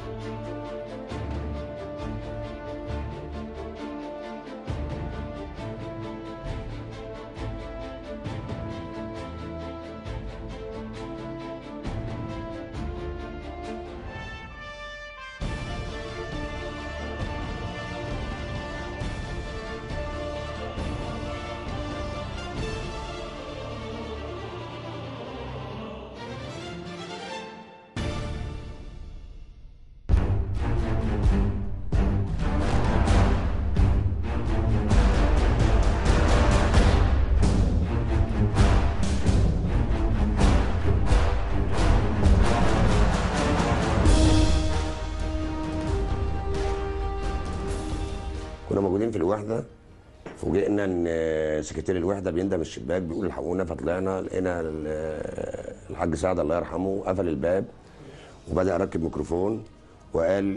كنا موجودين في الوحده فوجئنا ان سكرتير الوحده بيندم الشباك بيقول الحقونا فطلعنا لقينا ال- الحاج سعد الله يرحمه قفل الباب وبدا يركب ميكروفون وقال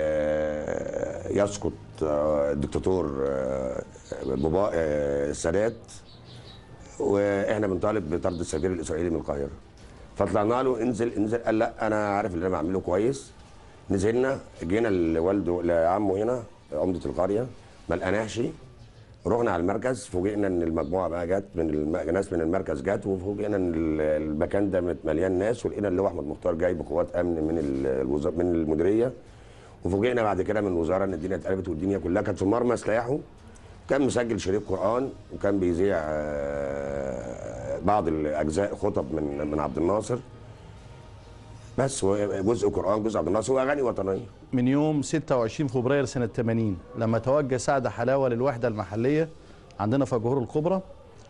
آه، يسقط آه، الدكتاتور آه، بابا آه، السادات واحنا بنطالب بطرد السفير الاسرائيلي من القاهره فطلعنا له انزل انزل قال لا انا عارف اللي انا بعمله كويس نزلنا جينا لوالده لعمه هنا عمده القريه ما لقناش رحنا على المركز فوجئنا ان المجموعه بقى جت من الم... ناس من المركز جت وفوجئنا ان ال- المكان ده مت- مليان ناس ولقينا اللي هو احمد مختار جاي بقوات امن من ال- الوزاره من المديريه وفوجئنا بعد كده من الوزاره ان الدنيا اتقلبت والدنيا كلها كانت في مرمى سلاحه كان مسجل شريط قران وكان بيذيع آه، بعض الاجزاء خطب من من عبد الناصر بس هو جزء قران جزء عبد الناصر واغاني وطنيه من يوم 26 فبراير سنة 80 لما توجه سعد حلاوة للوحدة المحلية عندنا في الجهور الكبرى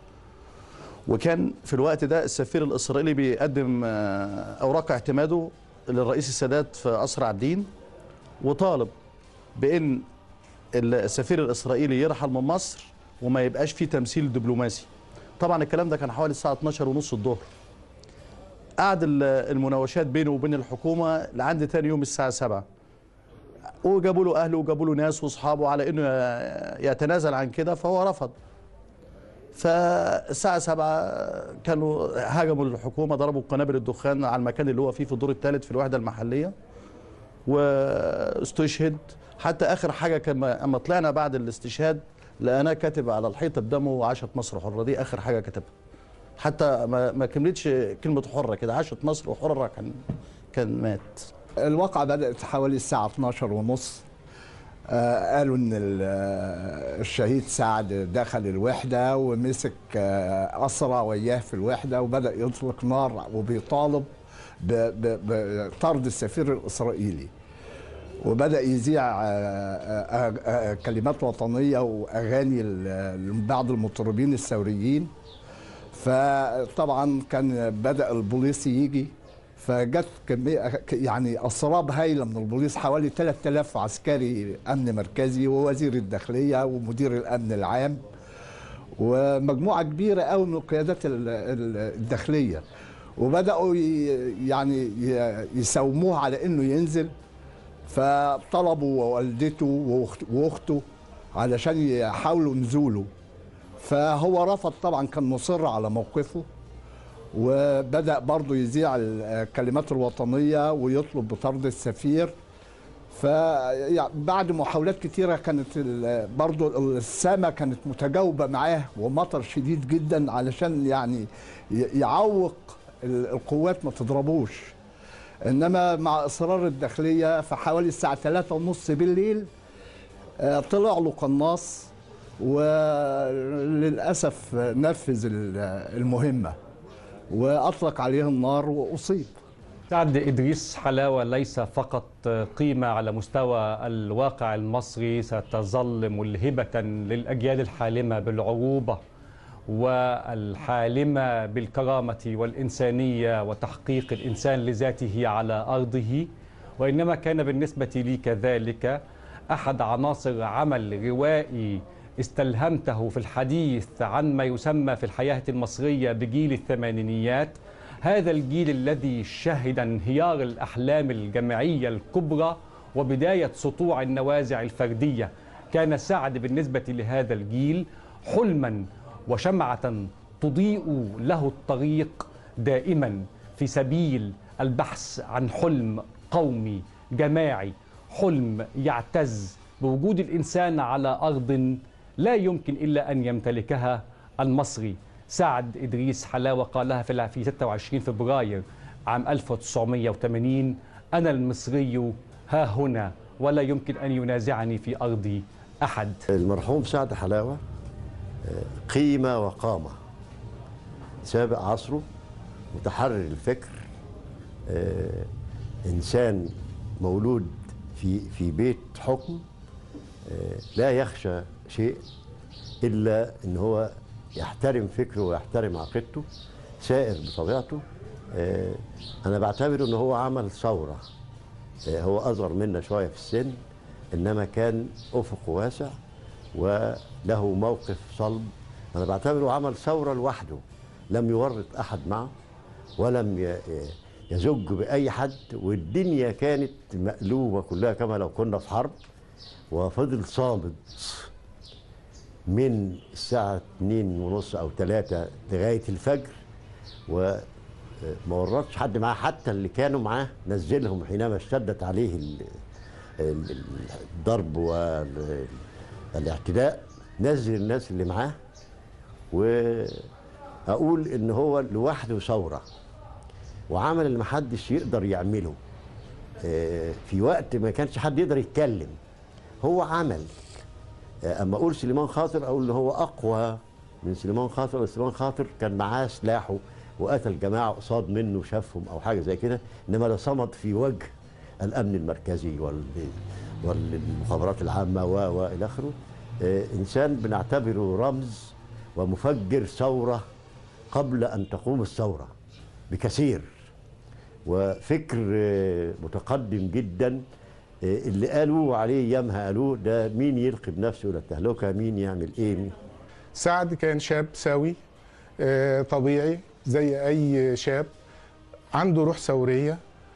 وكان في الوقت ده السفير الإسرائيلي بيقدم آه، أوراق اعتماده للرئيس السادات في قصر عابدين وطالب بأن السفير الإسرائيلي يرحل من مصر وما يبقاش فيه تمثيل دبلوماسي طبعا الكلام ده كان حوالي الساعة 12 ونص الظهر قعد ال- المناوشات بينه وبين الحكومة لعند تاني يوم الساعة 7 وجابوا له اهله وجابوا له ناس واصحابه على انه يتنازل عن كده فهو رفض فالساعة 7 كانوا هاجموا الحكومة ضربوا قنابل الدخان على المكان اللي هو فيه في الدور الثالث في الوحدة المحلية واستشهد حتى آخر حاجة كان أما طلعنا بعد الاستشهاد لقيناه كاتب على الحيطة بدمه وعاشت مصر حرة دي آخر حاجة كتبها حتى ما, ما كملتش كلمة حرة كده عاشت مصر وحرة كان كان مات الواقعة بدأت حوالي الساعة 12 ونص آه قالوا ان ال- آه، الشهيد سعد دخل الوحدة ومسك آه، أسرى وياه في الوحدة وبدأ يطلق نار وبيطالب ب- ب- بطرد السفير الإسرائيلي وبدأ يذيع آه، آه، آه، كلمات وطنية وأغاني ل- لبعض المطربين الثوريين فطبعا كان بدأ البوليس يجي فجت كمية يعني أسراب هايلة من البوليس حوالي 3000 عسكري أمن مركزي ووزير الداخلية ومدير الأمن العام ومجموعة كبيرة قوي من القيادات ال- ال- الداخلية وبدأوا ي- يعني ي- يساوموه على إنه ينزل فطلبوا والدته وأخت- وأخته علشان يحاولوا نزوله فهو رفض طبعا كان مصر على موقفه وبدأ برضه يذيع الكلمات الوطنية ويطلب بطرد السفير فبعد محاولات كتيرة كانت ال- برضه السماء كانت متجاوبة معاه ومطر شديد جدا علشان يعني ي- يعوق ال- القوات ما تضربوش انما مع اصرار الداخليه في حوالي الساعه 3 ونص بالليل آه، طلع له قناص وللاسف نفذ ال- المهمه واطلق عليه النار واصيب سعد إدريس حلاوة ليس فقط قيمة على مستوى الواقع المصري ستظل ملهبة للأجيال الحالمة بالعروبة والحالمة بالكرامة والإنسانية وتحقيق الإنسان لذاته على أرضه وإنما كان بالنسبة لي كذلك أحد عناصر عمل روائي استلهمته في الحديث عن ما يسمى في الحياة المصرية بجيل الثمانينيات هذا الجيل الذي شهد انهيار الأحلام الجماعية الكبرى وبداية سطوع النوازع الفردية كان سعد بالنسبة لهذا الجيل حلما وشمعة تضيء له الطريق دائما في سبيل البحث عن حلم قومي جماعي حلم يعتز بوجود الإنسان على أرض لا يمكن إلا أن يمتلكها المصري سعد إدريس حلاوة قالها في في 26 فبراير عام 1980 أنا المصري ها هنا ولا يمكن أن ينازعني في أرضي أحد المرحوم سعد حلاوة آه، قيمة وقامة سابق عصره متحرر الفكر آه، إنسان مولود في في بيت حكم آه، لا يخشى شيء إلا إن هو يحترم فكره ويحترم عقيدته سائر بطبيعته آه، أنا بعتبره إن هو عمل ثورة آه، هو أصغر منا شوية في السن إنما كان أفقه واسع وله موقف صلب أنا بعتبره عمل ثورة لوحده لم يورط أحد معه ولم ي- يزج بأي حد والدنيا كانت مقلوبة كلها كما لو كنا في حرب وفضل صامد من الساعة اتنين ونص أو ثلاثة لغاية الفجر وما ورطش حد معاه حتى اللي كانوا معاه نزلهم حينما اشتدت عليه ال- ال- الضرب والاعتداء نزل الناس اللي معاه وأقول إن هو لوحده ثورة وعمل اللي محدش يقدر يعمله آه، في وقت ما كانش حد يقدر يتكلم هو عمل آه، اما اقول سليمان خاطر اقول ان هو اقوى من سليمان خاطر سليمان خاطر كان معاه سلاحه وقتل جماعه قصاد منه شافهم او حاجه زي كده انما ده صمد في وجه الامن المركزي وال والمخابرات العامه و والى اخره آه، انسان بنعتبره رمز ومفجر ثوره قبل ان تقوم الثوره بكثير وفكر آه، متقدم جدا آه، اللي قالوه عليه يامها قالوه ده مين يلقي بنفسه الى التهلكه مين يعمل ايه مين سعد كان شاب سوي آه، طبيعي زي اي شاب عنده روح ثوريه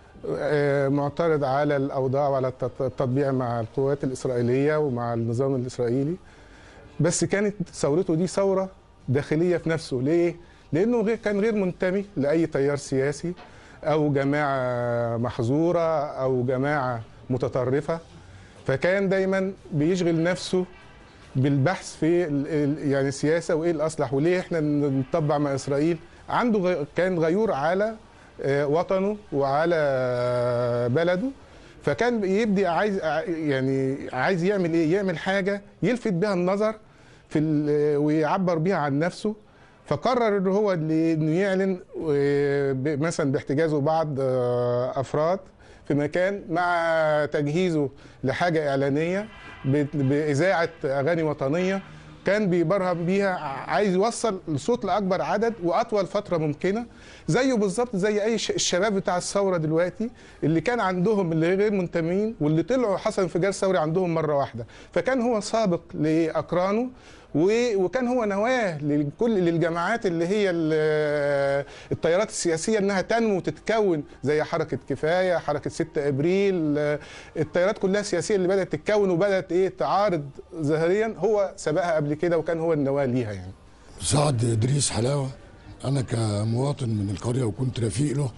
آه، معترض على الاوضاع وعلى التط- التطبيع مع القوات الاسرائيليه ومع النظام الاسرائيلي بس كانت ثورته دي ثوره داخليه في نفسه ليه لانه غير كان غير منتمي لاي تيار سياسي او جماعه محظوره او جماعه متطرفه فكان دايما بيشغل نفسه بالبحث في ال- ال- يعني السياسه وايه الاصلح وليه احنا نطبع مع اسرائيل عنده غ- كان غيور على آه، وطنه وعلى آه، بلده فكان يبدي عايز ع- يعني عايز يعمل ايه يعمل حاجه يلفت بها النظر في ال- ويعبر بيها عن نفسه فقرر ان هو اللي- انه يعلن آه، ب- مثلا باحتجازه بعض آه، افراد في مكان مع تجهيزه لحاجه اعلانيه ب- باذاعه اغاني وطنيه كان بيبرهن بيها عايز يوصل الصوت لاكبر عدد واطول فتره ممكنه زيه بالظبط زي اي ش- الشباب بتاع الثوره دلوقتي اللي كان عندهم اللي غير منتمين واللي طلعوا حصل انفجار ثوري عندهم مره واحده فكان هو سابق لاقرانه و- وكان هو نواه لكل للجماعات اللي هي ال- التيارات السياسيه انها تنمو وتتكون زي حركه كفايه حركه 6 ابريل آه، التيارات كلها السياسيه اللي بدات تتكون وبدات ايه تعارض ظاهريا هو سبقها قبل كده وكان هو النواه ليها يعني سعد ادريس حلاوه انا كمواطن من القريه وكنت رفيق له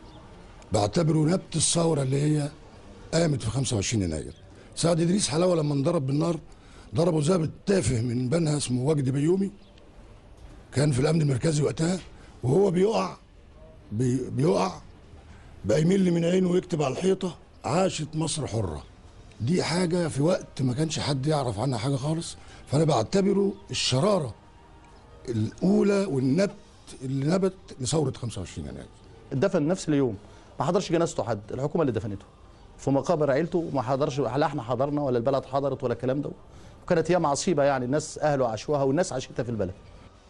بعتبره نبت الثوره اللي هي قامت في 25 يناير سعد ادريس حلاوه لما انضرب بالنار ضربه ضابط تافه من بنها اسمه وجدي بيومي كان في الامن المركزي وقتها وهو بيقع بي بيقع بقى يمل من عينه ويكتب على الحيطه عاشت مصر حره دي حاجه في وقت ما كانش حد يعرف عنها حاجه خالص فانا بعتبره الشراره الاولى والنبت اللي نبت لثوره 25 يناير اتدفن نفس اليوم ما حضرش جنازته حد الحكومه اللي دفنته في مقابر عيلته ما حضرش لا احنا حضرنا ولا البلد حضرت ولا الكلام ده وكانت هي عصيبه يعني الناس اهله عاشوها والناس عاشتها في البلد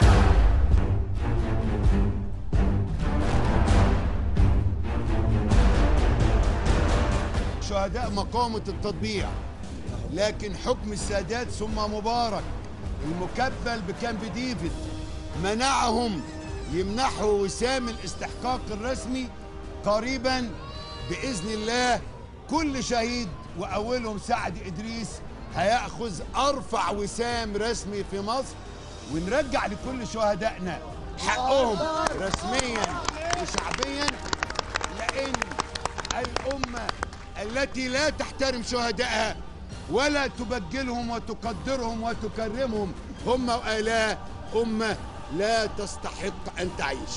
شهداء مقاومة التطبيع لكن حكم السادات ثم مبارك المكفل بكامب ديفيد منعهم يمنحوا وسام الاستحقاق الرسمي قريبا بإذن الله كل شهيد وأولهم سعد إدريس هيأخذ أرفع وسام رسمي في مصر ونرجع لكل شهدائنا حقهم رسميا وشعبيا لأن الأمة التي لا تحترم شهدائها ولا تبجلهم وتقدرهم وتكرمهم هم وآلاء أمة لا تستحق أن تعيش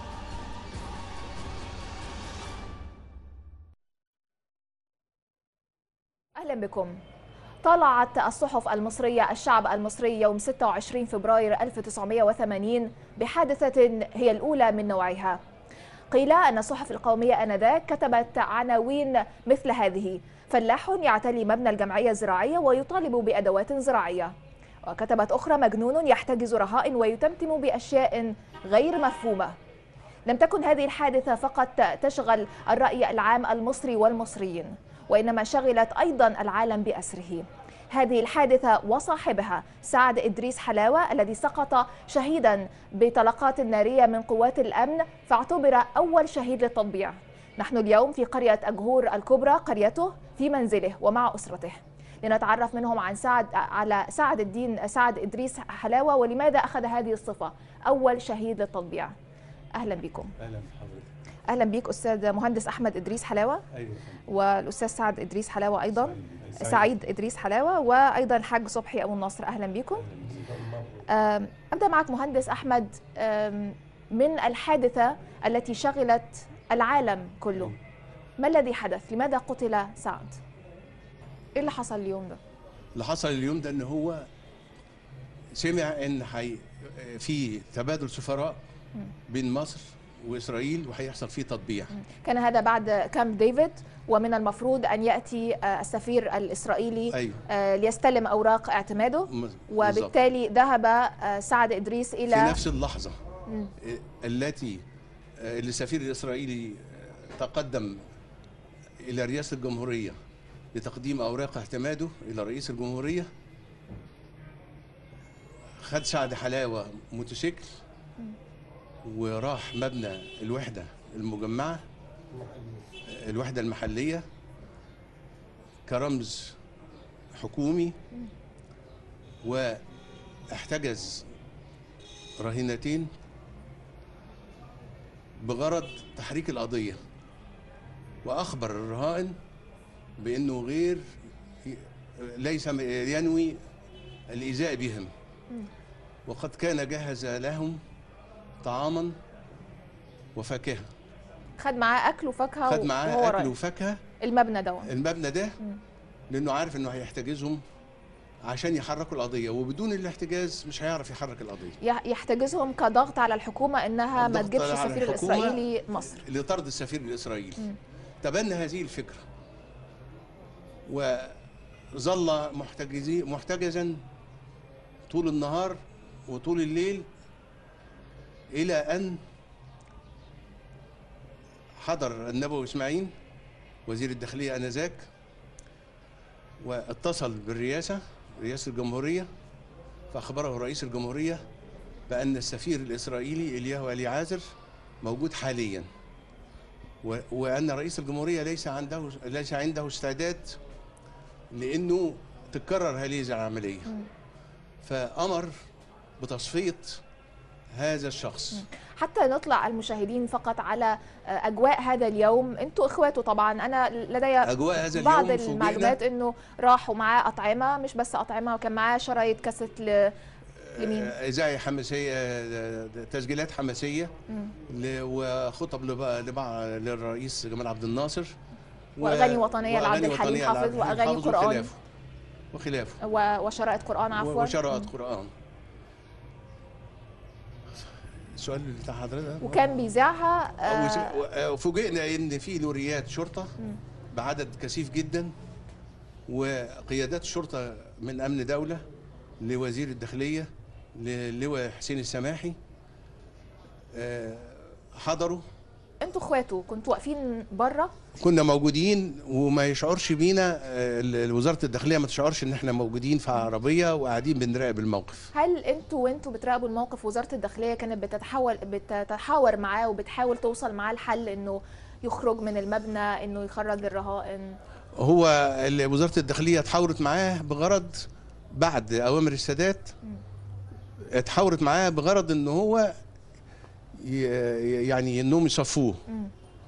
أهلا بكم طالعت الصحف المصرية الشعب المصري يوم 26 فبراير 1980 بحادثة هي الأولى من نوعها قيل أن الصحف القومية آنذاك كتبت عناوين مثل هذه فلاح يعتلي مبنى الجمعية الزراعية ويطالب بأدوات زراعية وكتبت أخرى مجنون يحتجز رهائن ويتمتم بأشياء غير مفهومة لم تكن هذه الحادثة فقط تشغل الرأي العام المصري والمصريين وإنما شغلت أيضا العالم بأسره هذه الحادثة وصاحبها سعد إدريس حلاوة الذي سقط شهيدا بطلقات نارية من قوات الأمن فاعتبر أول شهيد للتطبيع نحن اليوم في قرية أجهور الكبرى قريته في منزله ومع أسرته لنتعرف منهم عن سعد على سعد الدين سعد إدريس حلاوة ولماذا أخذ هذه الصفة أول شهيد للتطبيع أهلا بكم اهلا بحضرتك اهلا بيك استاذ مهندس احمد ادريس حلاوه ايوه والاستاذ سعد ادريس حلاوه ايضا سعيد. سعيد ادريس حلاوه وايضا الحاج صبحي ابو النصر اهلا بكم آم، ابدا معك مهندس احمد آم، من الحادثه التي شغلت العالم كله ما الذي حدث لماذا قتل سعد ايه اللي حصل اليوم ده اللي حصل اليوم ده ان هو سمع ان حي في تبادل سفراء بين مصر واسرائيل وهيحصل فيه تطبيع كان هذا بعد كامب ديفيد ومن المفروض ان ياتي آه، السفير الاسرائيلي ايوه آه، ليستلم اوراق اعتماده م- بالظبط. وبالتالي ذهب آه، سعد ادريس في الى نفس اللحظه مم. التي اللي السفير الاسرائيلي تقدم الى رئاسه الجمهوريه لتقديم اوراق اعتماده الى رئيس الجمهوريه خد سعد حلاوه موتوسيكل وراح مبنى الوحده المجمعه الوحده المحليه كرمز حكومي واحتجز رهينتين بغرض تحريك القضية وأخبر الرهائن بأنه غير ليس ينوي الإيذاء بهم وقد كان جهز لهم طعاما وفاكهة خد معاه اكل وفاكهه خد وهو معاه أكل رايح. وفاكهة المبنى ده المبنى ده لأنه عارف أنه هيحتجزهم عشان يحركوا القضية وبدون الاحتجاز مش هيعرف يحرك القضية يح- يحتجزهم كضغط على الحكومه انها ما الضغط تجيبش على السفير الحكومة الاسرائيلي مصر لطرد السفير الإسرائيلي مم. تبنى هذه الفكرة وظل محتجزي محتجزا طول النهار وطول الليل إلى أن حضر النبوي إسماعيل وزير الداخلية آنذاك واتصل بالرئاسة رئاسة الجمهورية فأخبره رئيس الجمهورية بأن السفير الإسرائيلي إلياهو ألي عازر موجود حاليا و- وأن رئيس الجمهورية ليس عنده ليس عنده استعداد لأنه تتكرر هذه العملية فأمر بتصفية هذا الشخص حتى نطلع المشاهدين فقط على آه، اجواء هذا اليوم انتوا اخواته طبعا انا لدي أجواء هذا بعض اليوم فوجئنا- المعلومات انه راحوا معاه اطعمه مش بس اطعمه وكان معاه شرايط كاسيت ل... لمين آه، إذاعة حماسية آه، تسجيلات حماسية مم. ل- وخطب لبع- لبع- للرئيس جمال عبد الناصر و- وأغاني وطنية لعبد وأغاني الحليم وطنية حافظ لعبد الحليم وأغاني حافظ قرآن. وخلافه وخلافه و... وشرائط قران عفوا وشرائط قرآن السؤال اللي بتاع حضرتك وكان بيذاعها آه، وفوجئنا ان في لوريات شرطه مم. بعدد كثيف جدا وقيادات الشرطه من امن دوله لوزير الداخليه للواء حسين السماحي آه، حضروا انتوا اخواته كنتوا واقفين بره كنا موجودين وما يشعرش بينا آه، ال- وزاره الداخليه ما تشعرش ان احنا موجودين في عربيه وقاعدين بنراقب الموقف هل انتوا وانتوا بتراقبوا الموقف وزاره الداخليه كانت بتتحول بتتحاور معاه وبتحاول توصل معاه الحل انه يخرج من المبنى انه يخرج الرهائن هو ال- وزاره الداخليه اتحاورت معاه بغرض بعد اوامر السادات اتحاورت معاه بغرض ان هو ي- يعني انهم يصفوه مم.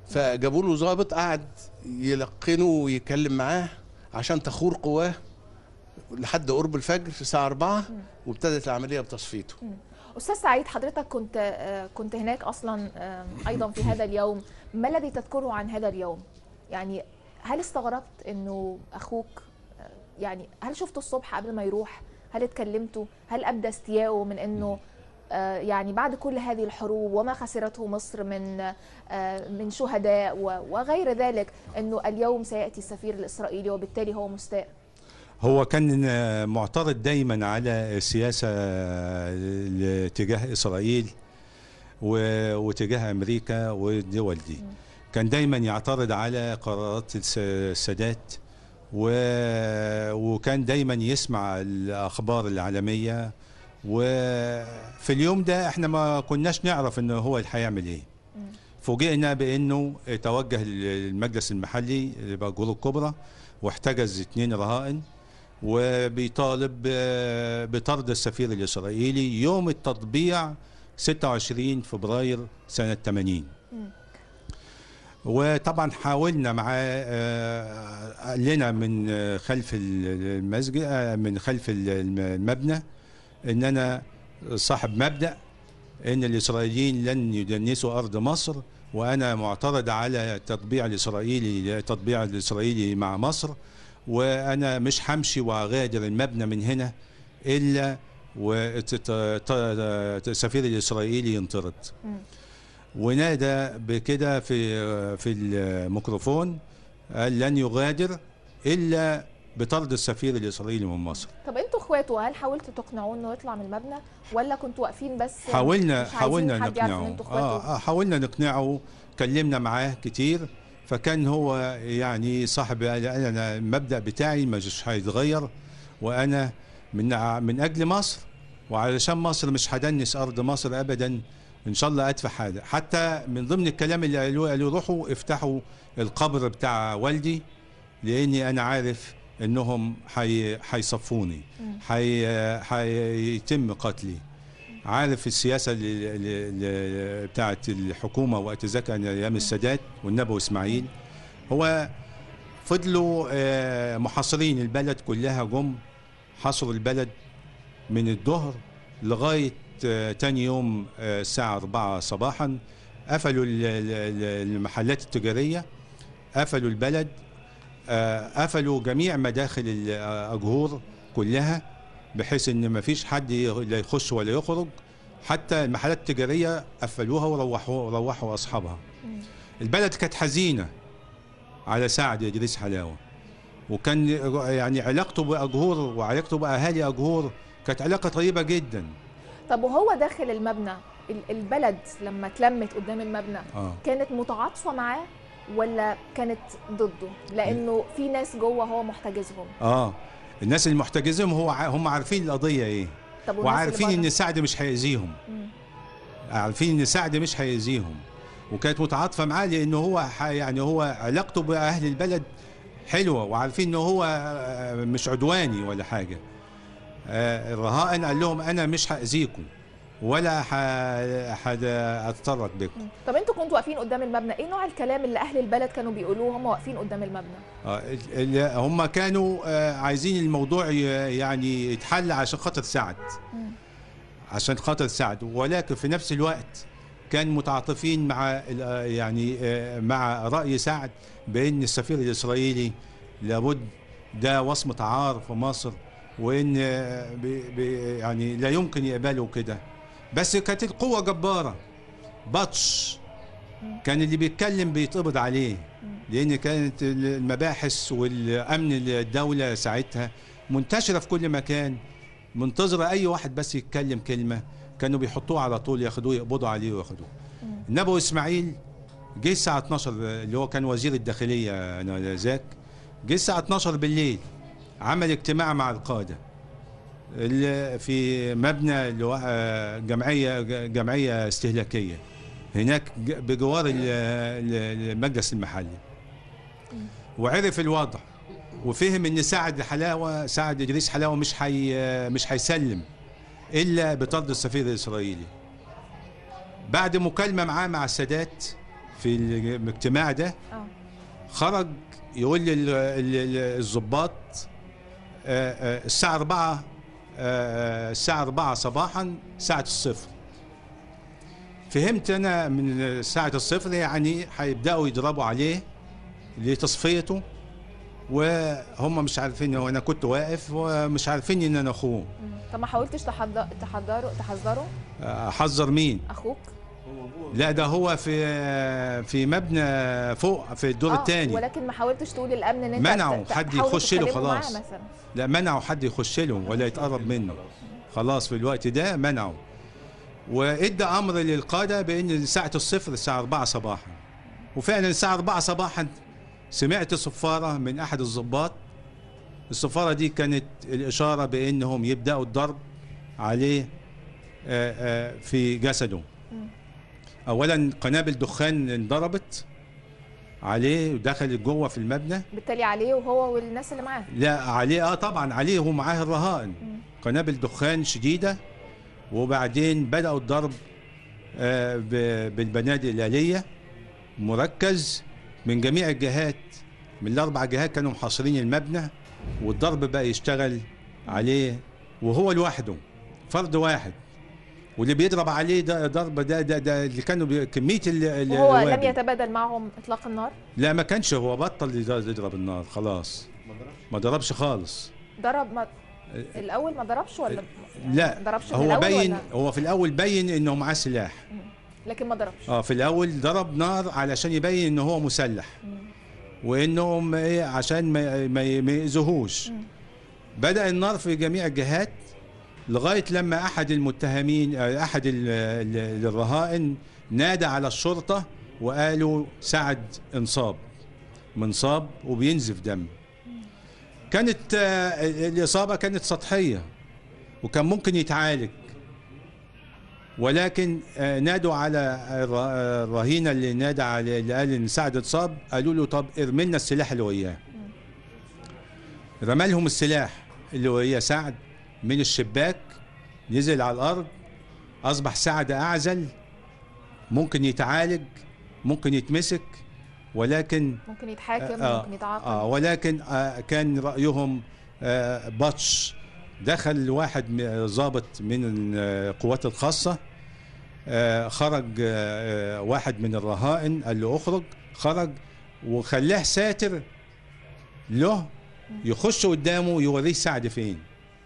فجابوا له ضابط قعد يلقنه ويتكلم معاه عشان تخور قواه لحد قرب الفجر الساعه 4 وابتدت العمليه بتصفيته استاذ سعيد حضرتك كنت آه، كنت هناك اصلا آه، ايضا في هذا اليوم ما الذي تذكره عن هذا اليوم يعني هل استغربت انه اخوك آه، يعني هل شفته الصبح قبل ما يروح هل اتكلمتوا هل ابدى استياءه من انه آه، يعني بعد كل هذه الحروب وما خسرته مصر من آه، من شهداء و- وغير ذلك انه اليوم سياتي السفير الاسرائيلي وبالتالي هو مستاء هو كان معترض دايما على السياسة تجاه إسرائيل و- وتجاه أمريكا والدول دي كان دايما يعترض على قرارات الس- السادات و- وكان دايما يسمع الأخبار العالمية وفي اليوم ده احنا ما كناش نعرف انه هو اللي هيعمل ايه فوجئنا بانه توجه المجلس المحلي بأجور الكبرى واحتجز اثنين رهائن وبيطالب ب- بطرد السفير الإسرائيلي يوم التطبيع 26 فبراير سنة 80 وطبعا حاولنا معاه آه، قال لنا من آه، خلف ال- المسجد آه، من خلف ال- الم- المبنى ان انا صاحب مبدأ ان الاسرائيليين لن يدنسوا ارض مصر وانا معترض على التطبيع الاسرائيلي التطبيع الاسرائيلي مع مصر وانا مش همشي واغادر المبنى من هنا الا والسفير الاسرائيلي ينطرد ونادى بكده في في الميكروفون قال لن يغادر الا بطرد السفير الاسرائيلي من مصر طب انتوا اخواته هل حاولتوا تقنعوه انه يطلع من المبنى ولا كنتوا واقفين بس حاولنا مش عايزين حاولنا حد يعرف ان نقنعه انتوا آه اخواته آه، حاولنا نقنعه كلمنا معاه كتير فكان هو يعني صاحب قال انا المبدا بتاعي مش هيتغير وانا من ع- من اجل مصر وعلشان مصر مش هدنس ارض مصر ابدا ان شاء الله ادفع حاجه حتى من ضمن الكلام اللي قالوه قالوا روحوا افتحوا القبر بتاع والدي لاني انا عارف انهم حي- هيصفوني حي- هيتم قتلي عارف السياسه اللي اللي- اللي بتاعت الحكومه وقت ذاك كان ايام السادات والنبوي اسماعيل هو فضلوا آه، محاصرين البلد كلها جم حصروا البلد من الظهر لغايه آه، تاني يوم آه، الساعه 4 صباحا قفلوا ال- ال- ال- المحلات التجاريه قفلوا البلد آه، قفلوا جميع مداخل الاجهور كلها بحيث ان ما فيش حد ي- لا يخش ولا يخرج حتى المحلات التجاريه قفلوها وروحوا روحوا اصحابها البلد كانت حزينه على سعد ادريس حلاوه وكان يعني علاقته باجهور وعلاقته باهالي اجهور كانت علاقه طيبه جدا طب وهو داخل المبنى ال- البلد لما اتلمت قدام المبنى اه كانت متعاطفه معاه ولا كانت ضده لانه في ناس جوه هو محتجزهم اه الناس المحتجزين هو ع- هم عارفين القضيه ايه طب والناس اللي وعارفين بره؟ ان سعد مش هيأذيهم مم. عارفين ان سعد مش هيأذيهم وكانت متعاطفه معاه لانه هو ح- يعني هو علاقته باهل البلد حلوه وعارفين انه هو آه، مش عدواني ولا حاجه آه، الرهائن قال لهم انا مش هاذيكم ولا هتطرق بكم طب انتوا كنتوا واقفين قدام المبنى ايه نوع الكلام اللي اهل البلد كانوا بيقولوه هم واقفين قدام المبنى آه، ال- ال- هم كانوا آه، عايزين الموضوع ي- يعني يتحل عشان خاطر سعد عشان خاطر سعد ولكن في نفس الوقت كان متعاطفين مع ال- آه، يعني آه، مع رأي سعد بأن السفير الإسرائيلي لابد ده وصمة عار في مصر وإن آه، بي- بي- يعني لا يمكن يقبلوا كده بس كانت القوة جبارة بطش كان اللي بيتكلم بيتقبض عليه لان كانت المباحث والامن الدوله ساعتها منتشره في كل مكان منتظره اي واحد بس يتكلم كلمه كانوا بيحطوه على طول ياخدوه يقبضوا عليه وياخدوه النبوي اسماعيل جه الساعه 12 اللي هو كان وزير الداخليه انا ذاك جه الساعه 12 بالليل عمل اجتماع مع القاده اللي في مبنى اللي هو آه، جمعيه جمعيه استهلاكيه هناك ج- بجوار ال- ال- المجلس المحلي وعرف الوضع وفهم ان سعد حلاوه سعد ادريس حلاوه مش حي مش هيسلم الا بطرد السفير الاسرائيلي بعد مكالمه معاه مع السادات في الاجتماع ده اه خرج يقول لي ال- ال- ال- الضباط آه، آه، الساعة 4 آه، الساعة 4 صباحا ساعة الصفر فهمت أنا من ساعة الصفر يعني هيبدأوا يضربوا عليه لتصفيته وهم مش عارفين هو أنا كنت واقف ومش عارفين إن أنا أخوه مم. طب ما حاولتش تحض- تحضروا تحذروا آه، أحذر مين؟ اخوك لا ده هو في في مبنى فوق في الدور آه، الثاني ولكن ما حاولتش تقول للامن ان انت منعوا ت- ت- حد تحاولوا يخش له تتكلموا معاه خلاص. مثلا لا منعوا حد يخش له ولا يتقرب منه خلاص في الوقت ده منعوا وادى امر للقاده بان ساعه الصفر الساعه 4 صباحا وفعلا الساعه 4 صباحا سمعت صفاره من احد الضباط الصفاره دي كانت الاشاره بانهم يبداوا الضرب عليه آه، آه، في جسده مم. اولا قنابل دخان انضربت عليه ودخلت جوه في المبنى بالتالي عليه وهو والناس اللي معاه لا عليه اه طبعا عليه ومعاه الرهائن مم. قنابل دخان شديده وبعدين بداوا الضرب آه، ب- بالبنادق الاليه مركز من جميع الجهات من الاربع جهات كانوا محاصرين المبنى والضرب بقى يشتغل عليه وهو لوحده فرد واحد واللي بيضرب عليه ده ضرب ده ده, ده اللي كانوا بي- كميه ال- ال- وهو لم الوابل. يتبادل معهم اطلاق النار لا ما كانش هو بطل يض- يضرب النار خلاص ما ضربش خالص ضرب ما الاول ما ضربش ولا لا ما ضربش من هو الأول بين ولا؟ هو في الاول بين انه معاه سلاح لكن ما ضربش اه في الاول ضرب نار علشان يبين ان هو مسلح وانهم ايه عشان ما ما ما يأذوهوش بدا النار في جميع الجهات لغايه لما احد المتهمين آه، احد ال- ال- الرهائن نادى على الشرطه وقالوا سعد انصاب منصاب وبينزف دم كانت آه، الاصابه كانت سطحيه وكان ممكن يتعالج ولكن آه، نادوا على الر- الرهينه اللي نادى على اللي قال ان سعد اتصاب قالوا له طب ارمي لنا السلاح اللي وياه رمى لهم السلاح اللي وياه سعد من الشباك نزل على الارض اصبح سعد اعزل ممكن يتعالج ممكن يتمسك ولكن ممكن يتحاكم آه ممكن يتعاقب آه ولكن آه كان رأيهم آه بطش دخل واحد م- ضابط من القوات الخاصة آه خرج آه آه، واحد من الرهائن قال له اخرج خرج وخلاه ساتر له يخش قدامه يوريه سعد فين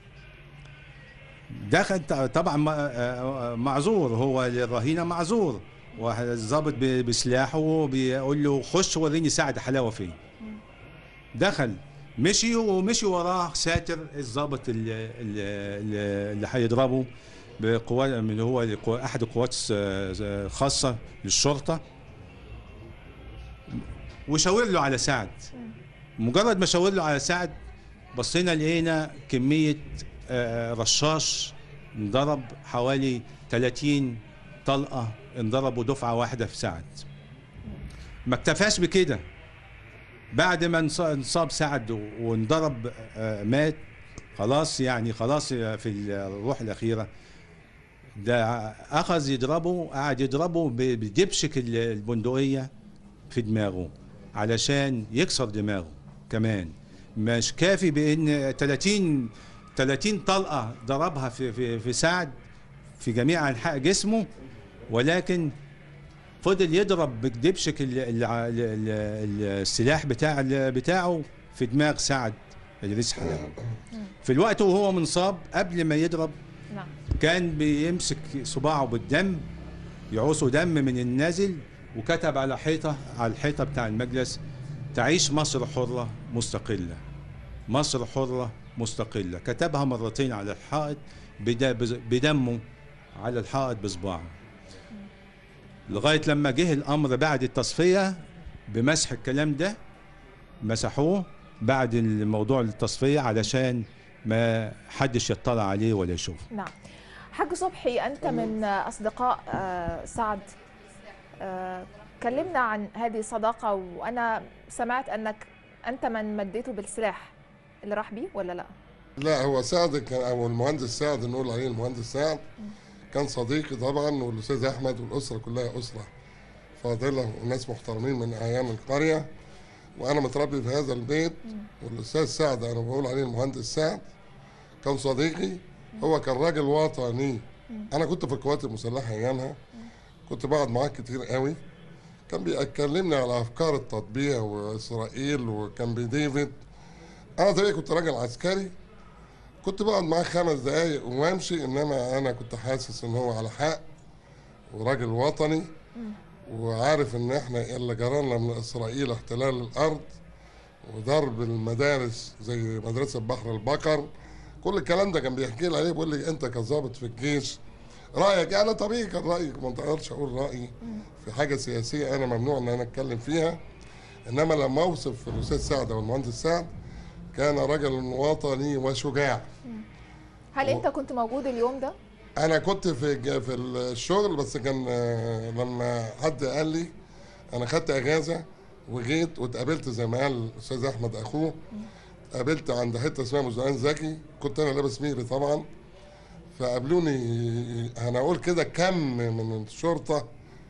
دخل ط- طبعا م- آه، آه، معذور هو الرهينه معذور واحد الضابط ب- بسلاحه بيقول له خش وريني سعد حلاوه فين دخل مشي ومشي وراه ساتر الضابط اللي, اللي, اللي هيضربه بقوات من هو القوا- احد القوات الس- الخاصه للشرطه وشاور له على سعد مجرد ما شاور له على سعد بصينا لقينا كميه آه، رشاش انضرب حوالي 30 طلقه انضربوا دفعه واحده في سعد ما اكتفاش بكده بعد ما انص- انصاب سعد و- وانضرب آه، مات خلاص يعني خلاص في الروح الاخيره ده اخذ يضربه قعد يضربه ب- بدبشك ال- البندقيه في دماغه علشان يكسر دماغه كمان مش كافي بان 30 30 طلقه ضربها في في في سعد في جميع انحاء جسمه ولكن فضل يضرب بدبشك ال- ال- ال- ال- السلاح بتاع ال- بتاعه في دماغ سعد ادريس حلاوه في الوقت وهو منصاب قبل ما يضرب نعم كان بيمسك صباعه بالدم يعوصه دم من النازل وكتب على حيطه على الحيطه بتاع المجلس تعيش مصر حره مستقله مصر حره مستقله كتبها مرتين على الحائط بد- بدمه على الحائط بصباعه لغايه لما جه الامر بعد التصفيه بمسح الكلام ده مسحوه بعد الموضوع التصفيه علشان ما حدش يطلع عليه ولا يشوفه نعم حاج صبحي أنت من أصدقاء آه، سعد آه، كلمنا عن هذه الصداقة وأنا سمعت أنك أنت من مديته بالسلاح اللي راح بيه ولا لا؟ لا هو سعد كان او المهندس سعد نقول عليه المهندس سعد كان صديقي طبعا والاستاذ احمد والاسره كلها اسره فاضلة وناس محترمين من أعيان القرية وأنا متربي في هذا البيت والأستاذ سعد أنا بقول عليه المهندس سعد كان صديقي هو كان راجل وطني أنا كنت في القوات المسلحة أيامها كنت بقعد معاه كتير قوي كان بيكلمني على أفكار التطبيع وإسرائيل وكان ديفيد أنا طبيعي كنت راجل عسكري كنت بقعد معاه خمس دقايق وامشي انما انا كنت حاسس ان هو على حق وراجل وطني وعارف ان احنا اللي جرالنا من اسرائيل احتلال الارض وضرب المدارس زي مدرسه بحر البقر كل الكلام ده كان بيحكي لي عليه بيقول لي انت كظابط في الجيش رايك انا طبيعي كان رايي ما اقدرش اقول رايي في حاجه سياسيه انا ممنوع ان انا اتكلم فيها انما لما اوصف الاستاذ سعد او المهندس سعد كان رجل وطني وشجاع هل انت كنت موجود اليوم ده انا كنت في الج- في الشغل بس كان آه، لما حد قال لي انا خدت اجازه وجيت واتقابلت زي ما قال الاستاذ احمد اخوه قابلت عند حته اسمها مزدان زكي كنت انا لابس ميري طبعا فقابلوني انا اقول كده كم من الشرطه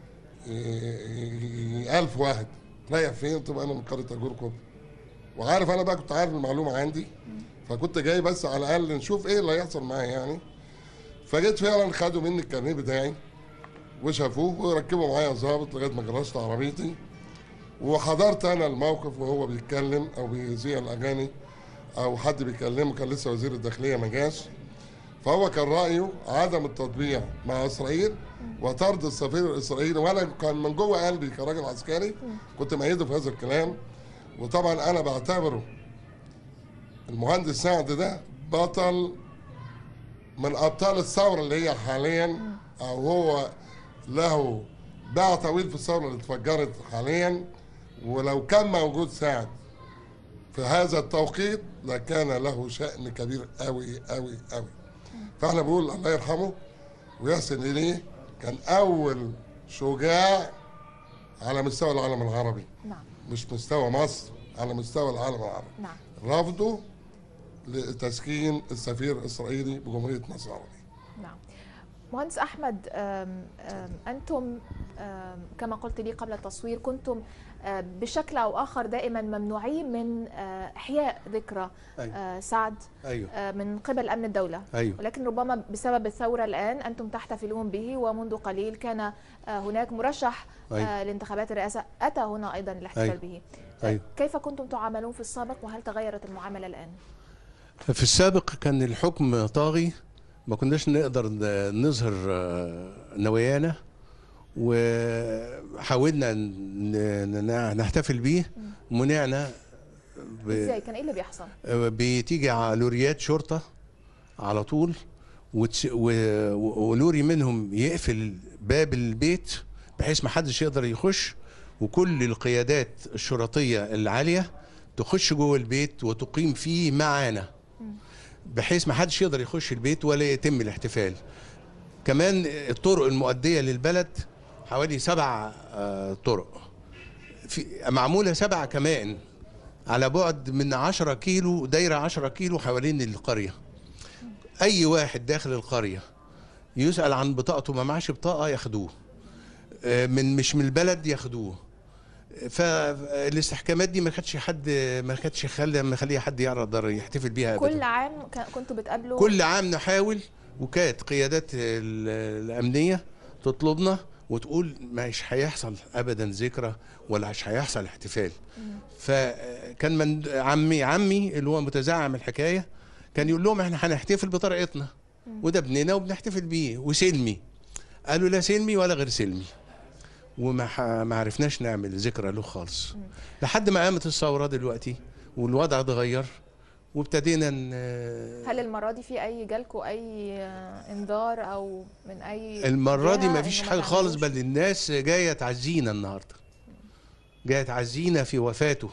إيه، ألف واحد رايح فين؟ قلت له انا من قريه اجور كوب وعارف انا بقى كنت عارف المعلومه عندي فكنت جاي بس على الاقل نشوف ايه اللي هيحصل معايا يعني فجيت فعلا خدوا مني الكارنيه بتاعي وشافوه وركبوا معايا ظابط لغايه ما جرشت عربيتي وحضرت انا الموقف وهو بيتكلم او بيذيع الاغاني او حد بيكلمه كان لسه وزير الداخليه ما جاش فهو كان رايه عدم التطبيع مع اسرائيل وطرد السفير الاسرائيلي وانا كان من جوه قلبي كراجل عسكري كنت مأيده في هذا الكلام وطبعا انا بعتبره المهندس سعد ده بطل من ابطال الثوره اللي هي حاليا او هو له باع طويل في الثوره اللي اتفجرت حاليا ولو كان موجود سعد في هذا التوقيت لكان له شأن كبير قوي قوي قوي فاحنا بنقول الله يرحمه ويحسن اليه كان اول شجاع على مستوى العالم العربي نعم مش مستوى مصر على مستوى العالم العربي نعم رفضه لتسكين السفير الاسرائيلي بجمهوريه مصر العربيه نعم مهندس احمد أم، أم، انتم أم، كما قلت لي قبل التصوير كنتم أه، بشكل او اخر دائما ممنوعين من أه، احياء ذكرى أيوة. أه، سعد أيوة. أه، من قبل امن الدوله أيوة. ولكن ربما بسبب الثوره الان انتم تحتفلون به ومنذ قليل كان أه، هناك مرشح أيوة. أه، لانتخابات الرئاسه اتى هنا ايضا للاحتفال أيوة. به أيوة. كيف كنتم تعاملون في السابق وهل تغيرت المعامله الان في السابق كان الحكم طاغي ما كناش نقدر ن- نظهر آه، نوايانا وحاولنا ن- ن- نحتفل بيه منعنا ب- ازاي كان ايه اللي بيحصل بتيجي على لوريات شرطة على طول وتس- و- و- ولوري منهم يقفل باب البيت بحيث ما حدش يقدر يخش وكل القيادات الشرطية العالية تخش جوه البيت وتقيم فيه معانا بحيث ما حدش يقدر يخش البيت ولا يتم الاحتفال كمان الطرق المؤدية للبلد حوالي سبع آه، طرق في معمولة سبع كمان على بعد من 10 كيلو دايرة 10 كيلو حوالين القرية أي واحد داخل القرية يسأل عن بطاقته ما معاش بطاقة ياخدوه آه، من مش من البلد ياخدوه فالاستحكامات دي ما كانتش حد ما كانتش خلي مخليه حد يقدر يحتفل بيها ابدا كل عام كان- كنتوا بتقابلوا كل عام نحاول وكانت قيادات ال- الأمنية تطلبنا وتقول مش هيحصل أبدا ذكرى ولا مش هيحصل احتفال فكان من عمي عمي اللي هو متزعم الحكاية كان يقول لهم احنا هنحتفل بطريقتنا وده ابننا وبنحتفل بيه وسلمي قالوا لا سلمي ولا غير سلمي وما ح- ما عرفناش نعمل ذكرى له خالص لحد ما قامت الثورة دلوقتي والوضع اتغير وابتدينا ن- هل المرة دي في أي جالكوا أي آه، إنذار أو من أي المرة دي جهة ما فيش إنه حاجة خالص تعملوش؟ بل الناس جاية تعزينا النهاردة جاية تعزينا في وفاته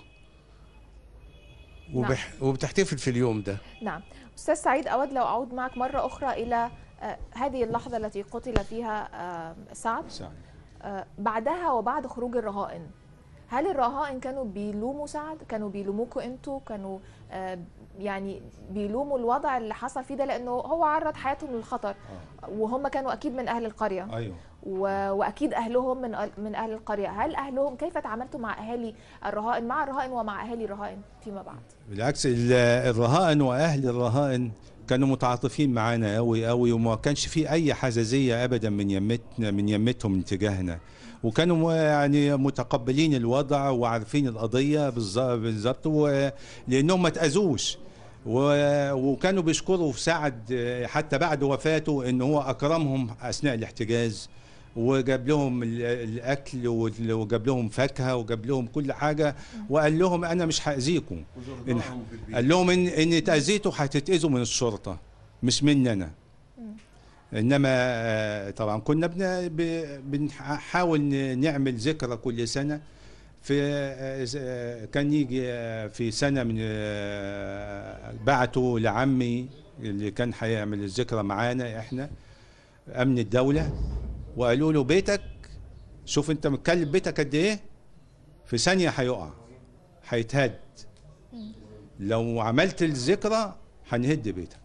وبح... وبتحتفل في اليوم ده نعم أستاذ سعيد أود لو أعود معك مرة أخرى إلى آه، هذه اللحظة التي قتل فيها آه، سعد آه، بعدها وبعد خروج الرهائن هل الرهائن كانوا بيلوموا سعد كانوا بيلوموكوا انتوا كانوا آه، يعني بيلوموا الوضع اللي حصل فيه ده لانه هو عرض حياتهم للخطر وهم كانوا اكيد من اهل القريه ايوه و- واكيد اهلهم من أهل- من اهل القريه هل اهلهم كيف تعاملتم مع اهالي الرهائن مع الرهائن ومع اهالي الرهائن فيما بعد بالعكس ال- الرهائن واهل الرهائن كانوا متعاطفين معانا قوي قوي وما كانش في اي حزازيه ابدا من يمتنا من يمتهم من تجاهنا وكانوا م- يعني متقبلين الوضع وعارفين القضيه بالظ- بالظبط و- لانهم ما تاذوش و- وكانوا بيشكروا في سعد آه، حتى بعد وفاته ان هو اكرمهم اثناء الاحتجاز وجاب لهم ال- الاكل وال- وجاب لهم فاكهه وجاب لهم كل حاجه وقال لهم انا مش هاذيكم إن قال لهم ان ان تاذيتوا هتتاذوا من الشرطه مش مني انا انما آه، طبعا كنا بن- ب- بنحاول ن- نعمل ذكرى كل سنه في آه، ز- آه، كان يجي آه، في سنه من آه، بعتوا لعمي اللي كان هيعمل الذكرى معانا احنا امن الدوله وقالوا له بيتك شوف انت متكلم بيتك قد ايه في ثانيه هيقع هيتهد لو عملت الذكرى هنهد بيتك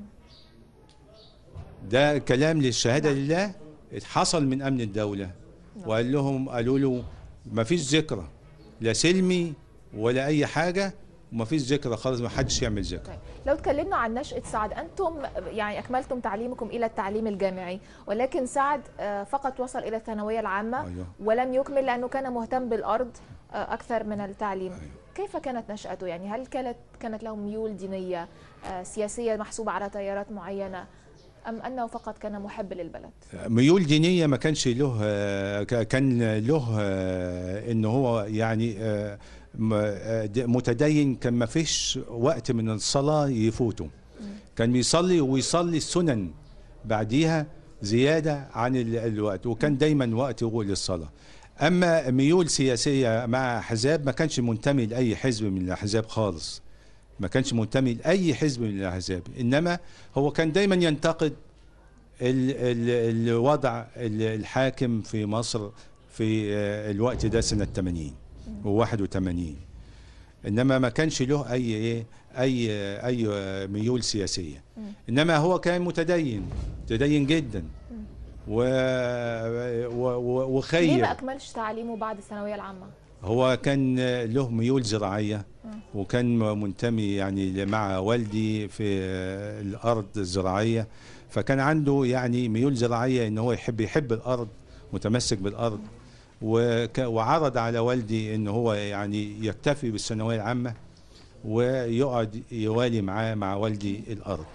ده كلام للشهاده لله حصل من امن الدوله وقال لهم قالوا له ما فيش ذكرى لا سلمي ولا اي حاجه وما فيش ذكرى خالص ما حدش يعمل ذكرى لو تكلمنا عن نشأة سعد أنتم يعني أكملتم تعليمكم إلى التعليم الجامعي ولكن سعد آه، فقط وصل إلى الثانوية العامة أيوه. ولم يكمل لأنه كان مهتم بالأرض آه، أكثر من التعليم كيف كانت نشأته يعني هل كانت كانت له ميول دينية آه، سياسية محسوبة على تيارات معينة أم أنه فقط كان محب للبلد ميول دينيه ما كانش له آه، ك- كان له آه، ان هو يعني آه، م- آه، د- متدين كان ما فيش وقت من الصلاه يفوته كان بيصلي ويصلي السنن بعديها زياده عن ال- الوقت وكان دايما وقته للصلاه اما ميول سياسيه مع احزاب ما كانش منتمي لاي حزب من الاحزاب خالص ما كانش منتمي لاي حزب من الاحزاب انما هو كان دايما ينتقد ال ال الوضع ال- الحاكم في مصر في آه، الوقت ده سنة 80 و81 انما ما كانش له اي ايه اي اي ميول سياسيه انما هو كان متدين متدين جدا و و- و- ليه وخير ما أكملش تعليمه بعد الثانوية العامة هو كان له ميول زراعية وكان منتمي يعني مع والدي في الأرض الزراعية فكان عنده يعني ميول زراعية إن هو يحب يحب الأرض متمسك بالأرض وك- وعرض على والدي إن هو يعني يكتفي بالثانوية العامة ويقعد يوالي معاه مع والدي الأرض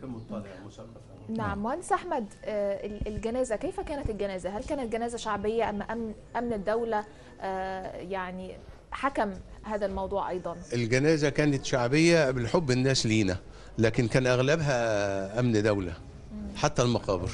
نعم مهندس أحمد آه، ال- الجنازة كيف كانت الجنازة هل كانت جنازة شعبية أم أمن, أمن الدولة آه، يعني حكم هذا الموضوع أيضا الجنازة كانت شعبية بالحب الناس لينا لكن كان أغلبها أمن دولة حتى المقابر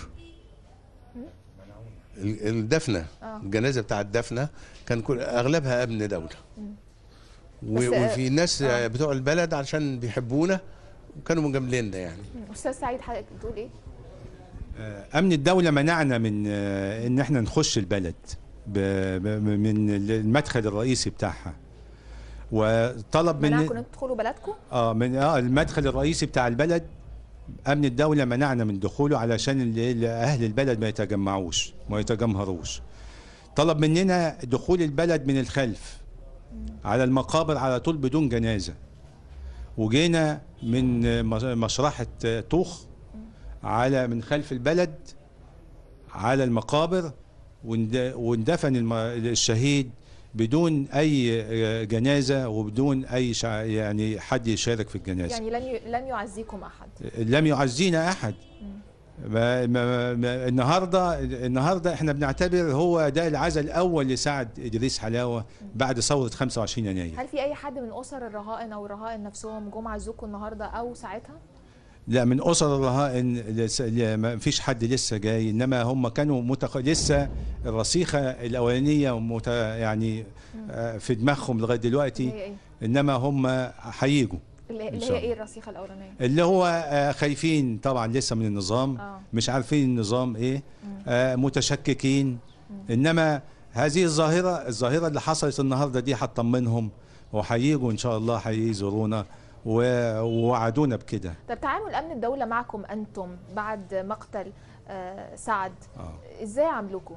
ال- الدفنة آه. الجنازة بتاع الدفنة كان كل أغلبها أمن دولة و- بس، آه، وفي ناس آه. بتوع البلد عشان بيحبونا وكانوا مجامليننا يعني أستاذ سعيد حضرتك بتقول إيه؟ امن الدوله منعنا من آه، ان احنا نخش البلد ب- ب- من المدخل الرئيسي بتاعها وطلب من منعكم أن تدخلوا بلدكم؟ اه من اه المدخل الرئيسي بتاع البلد امن الدوله منعنا من دخوله علشان ال- ال- اهل البلد ما يتجمعوش ما يتجمهروش طلب مننا دخول البلد من الخلف على المقابر على طول بدون جنازه وجينا من مش- مشرحه طوخ على من خلف البلد على المقابر وند- واندفن الم- الشهيد بدون اي جنازه وبدون اي شع... يعني حد يشارك في الجنازه يعني لن ي... لن يعزيكم أحد لم يعزينا احد ما ما ما النهارده النهارده احنا بنعتبر هو ده العزاء الاول لسعد ادريس حلاوه بعد ثوره 25 يناير هل في أي حد من أسر الرهائن أو الرهائن نفسهم جم عزوكم النهاردة أو ساعتها؟ لا من اسر الرهائن لس- لا، ما فيش حد لسه جاي انما هم كانوا متق... لسه الرسيخه الاولانيه مت... يعني آه، في دماغهم لغايه اللي دلوقتي هي إيه؟ انما هم هيجوا اللي, إن اللي شاء هي الله. إيه الرسيخة الأولانية؟ اللي هو آه، خايفين طبعا لسه من النظام آه. مش عارفين النظام ايه آه، متشككين انما هذه الظاهره الظاهره اللي حصلت النهارده دي هتطمنهم وهيجوا ان شاء الله هيزورونا و- ووعدونا بكده طب تعامل أمن الدولة معكم أنتم بعد مقتل آه، سعد آه. إزاي عاملوكم؟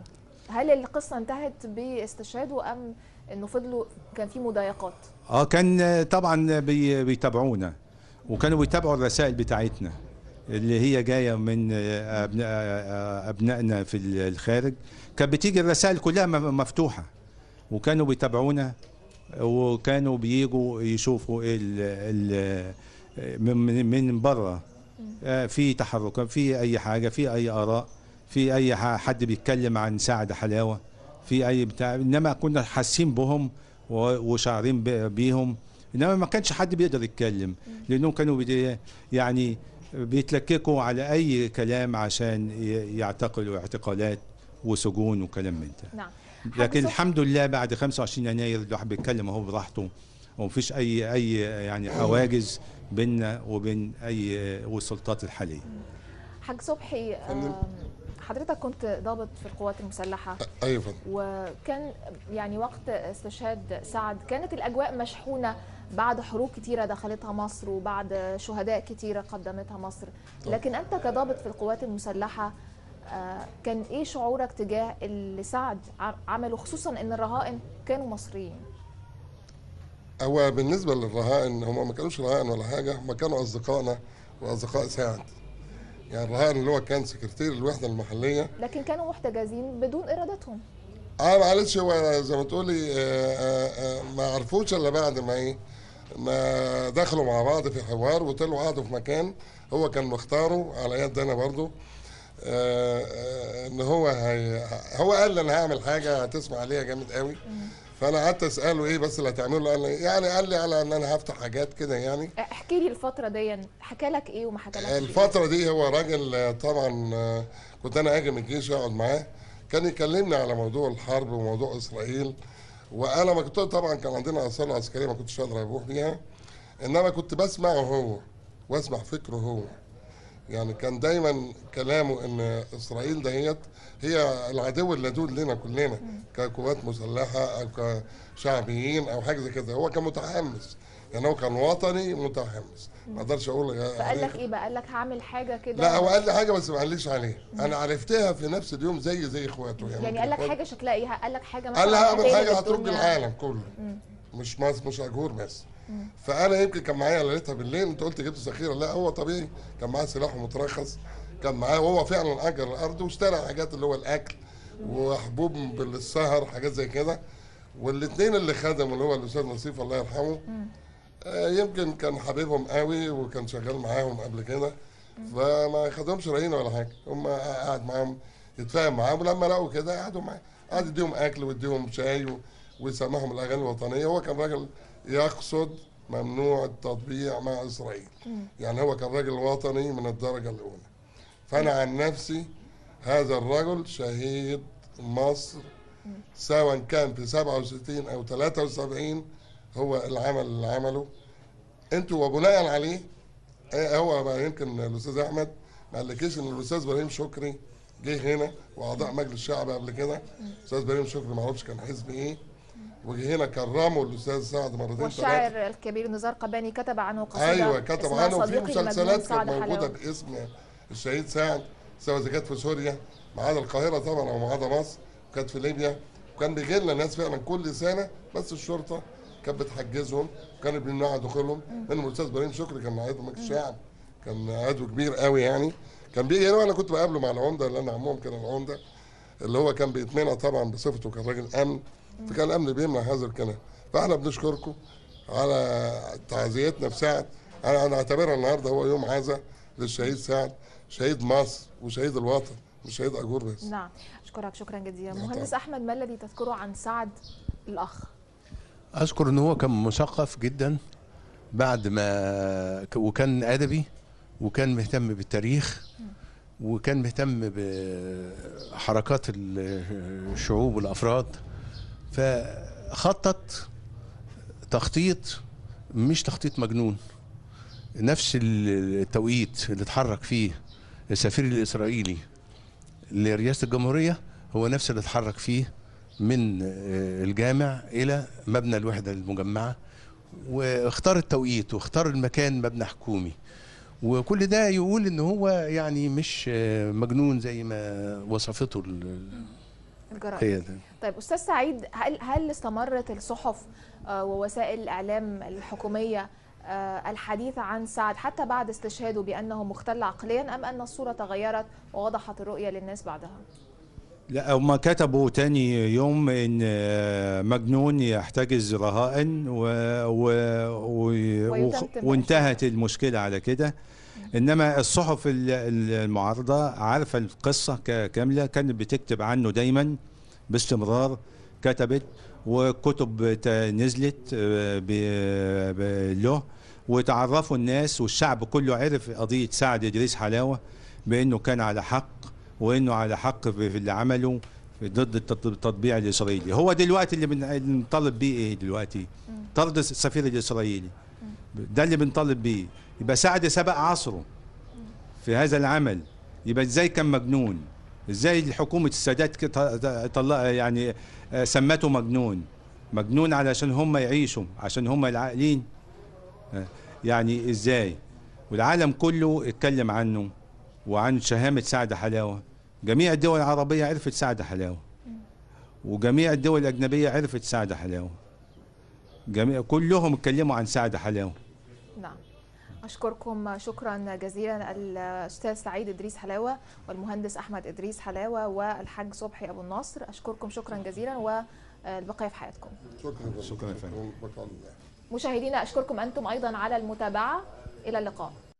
هل القصه انتهت باستشهاده ام انه فضلوا كان في مضايقات اه كان طبعا بي بيتابعونا وكانوا بيتابعوا الرسائل بتاعتنا اللي هي جايه من ابناء ابنائنا في الخارج كانت بتيجي الرسائل كلها م- مفتوحه وكانوا بيتابعونا وكانوا بيجوا يشوفوا ال ال من من بره آه، في تحركات في اي حاجه في اي اراء في اي ح- حد بيتكلم عن سعد حلاوه في اي بتاع انما كنا حاسين بهم و- وشاعرين ب- بيهم انما ما كانش حد بيقدر يتكلم لانهم كانوا بي يعني بيتلككوا على اي كلام عشان ي- يعتقلوا اعتقالات وسجون وكلام من ده نعم لكن صبحي- الحمد لله بعد 25 يناير الواحد بيتكلم اهو براحته ومفيش اي اي يعني حواجز بيننا وبين اي والسلطات الحاليه حاج صبحي آم، حضرتك كنت ضابط في القوات المسلحه ايوه فندم وكان يعني وقت استشهاد سعد كانت الاجواء مشحونه بعد حروب كتيره دخلتها مصر وبعد شهداء كتيره قدمتها مصر لكن انت كضابط في القوات المسلحه آه، كان ايه شعورك تجاه اللي سعد ع- عمله خصوصا ان الرهائن كانوا مصريين هو بالنسبه للرهائن هم ما كانوش رهائن ولا حاجه هم كانوا اصدقائنا واصدقاء سعد يعني الرهائن اللي هو كان سكرتير الوحده المحليه لكن كانوا محتجزين بدون ارادتهم اه معلش هو زي ما تقولي آه، آه، آه، ما عرفوش الا بعد ما ايه ما دخلوا مع بعض في حوار وطلعوا قعدوا في مكان هو كان مختاره على يد انا برضو آه، آه، ان هو هي هو قال لي انا هعمل حاجه هتسمع عليها جامد قوي فانا قعدت اساله ايه بس اللي هتعمله قال لي يعني قال لي على ان انا هفتح حاجات كده يعني احكي لي الفتره دي حكى لك ايه وما حكى لك الفترة دي هو راجل آه، طبعا آه، كنت انا اجي من الجيش اقعد معاه كان يكلمني على موضوع الحرب وموضوع اسرائيل وانا ما كنت طبعا كان عندنا اثار عسكريه ما كنتش قادر اروح بيها انما كنت بسمعه هو واسمع فكره هو يعني كان دايما كلامه ان اسرائيل دهيت هي العدو اللدود لنا كلنا كقوات مسلحه او كشعبيين او حاجه زي كده هو كان متحمس يعني هو كان وطني متحمس ما اقدرش اقول فقال عليه لك ايه بقى قال لك هعمل حاجه كده لا هو قال لي حاجه بس ما قاليش عليها انا عرفتها في نفس اليوم زي زي اخواته يعني يعني قال لك إخواته- حاجه شكلها ايه قال لك حاجه مثلا قال لي هعمل هتقلب حاجه هترج الدنيا. العالم كله مم. مش مصر مش اجور بس مم. فانا يمكن كان معايا ليلتها بالليل انت قلت جبت ذخيره لا هو طبيعي كان معاه سلاح مترخص كان معاه وهو فعلا اجر الارض واشترى حاجات اللي هو الاكل وحبوب بالسهر حاجات زي كده والاثنين اللي خدموا اللي هو الاستاذ نصيف الله يرحمه آه، يمكن كان حبيبهم قوي وكان شغال معاهم قبل كده فما خدهمش رهينه ولا حاجه هم قعد معاهم يتفاهم معاهم ولما لقوا كده قعدوا معاه قعد يديهم اكل ويديهم شاي و- ويسمعهم الاغاني الوطنيه هو كان راجل يقصد ممنوع التطبيع مع اسرائيل يعني هو كان راجل وطني من الدرجه الاولى فانا عن نفسي هذا الرجل شهيد مصر سواء كان في 67 او 73 هو العمل اللي عمله انتوا وبناء عليه آه، هو بقى يمكن الاستاذ احمد ما قالكيش ان الاستاذ ابراهيم شكري جه هنا واعضاء مجلس الشعب قبل كده الاستاذ ابراهيم شكري ما اعرفش كان حزب ايه وجه هنا كرمه الاستاذ سعد مرتين ثلاثه والشاعر الكبير نزار قباني كتب عنه قصيده ايوه كتب اسمها عنه وفي صديقي المجنون مسلسلات كانت سعد موجوده حلاوة. باسم الشهيد سعد سواء اذا كانت في سوريا ما عدا القاهره طبعا او ما عدا مصر وكانت في ليبيا وكان بيجي لنا ناس فعلا كل سنه بس الشرطه كانت بتحجزهم كانوا بيمنعوا دخولهم منهم الاستاذ ابراهيم شكري كان عضو مجلس الشعب كان عضو كبير قوي يعني كان بيجي هنا وانا كنت بقابله مع العمده اللي انا عمهم كان العمده اللي هو كان بيتمنع طبعا بصفته كان راجل امن فكان الامن بيمنع هذا الكلام فاحنا بنشكركم على تعزيتنا في سعد انا انا اعتبرها النهارده هو يوم عزا للشهيد سعد شهيد مصر وشهيد الوطن مش شهيد اجور بس نعم اشكرك شكرا جزيلا نعم، مهندس طبعا. احمد ما الذي تذكره عن سعد الاخ اذكر ان هو كان مثقف جدا بعد ما ك- وكان ادبي وكان مهتم بالتاريخ وكان مهتم بحركات ال- الشعوب والافراد فخطط تخطيط مش تخطيط مجنون نفس ال- التوقيت اللي اتحرك فيه السفير الاسرائيلي لرئاسه الجمهوريه هو نفس اللي اتحرك فيه من آه، الجامع الى مبنى الوحده المجمعه واختار التوقيت واختار المكان مبنى حكومي وكل ده يقول ان هو يعني مش آه، مجنون زي ما وصفته ال- الجرائد هي ده. طيب استاذ سعيد هل هل استمرت الصحف آه، ووسائل الاعلام الحكوميه آه، الحديث عن سعد حتى بعد استشهاده بانه مختل عقليا ام ان الصوره تغيرت ووضحت الرؤيه للناس بعدها؟ لا هم كتبوا تاني يوم ان آه، مجنون يحتجز رهائن و... و... و... ويتم وانتهت المشكله على كده انما الصحف ال- ال- المعارضه عارفه القصه ك- كامله كانت بتكتب عنه دايما باستمرار كتبت وكتب ت- نزلت آه، ب- ب- له وتعرفوا الناس والشعب كله عرف قضيه سعد ادريس حلاوه بانه كان على حق وانه على حق في في اللي عمله ضد التط- التطبيع الاسرائيلي هو دلوقتي اللي بن- بنطالب بيه ايه دلوقتي طرد السفير الاسرائيلي ده اللي بنطالب بيه يبقى سعد سبق عصره في هذا العمل يبقى ازاي كان مجنون ازاي حكومة السادات كت- طلع يعني آه، سمته مجنون مجنون علشان هم يعيشوا عشان هم العاقلين آه، يعني ازاي والعالم كله اتكلم عنه وعن شهامة سعد حلاوة جميع الدول العربية عرفت سعد حلاوة وجميع الدول الأجنبية عرفت سعد حلاوة جميع كلهم اتكلموا عن سعد حلاوة نعم أشكركم شكرا جزيلا الأستاذ سعيد إدريس حلاوة والمهندس أحمد إدريس حلاوة والحاج صبحي أبو النصر أشكركم شكرا جزيلا والبقية في حياتكم شكرا شكرا يا فندم بقى الله مشاهدينا أشكركم أنتم أيضا على المتابعة إلى اللقاء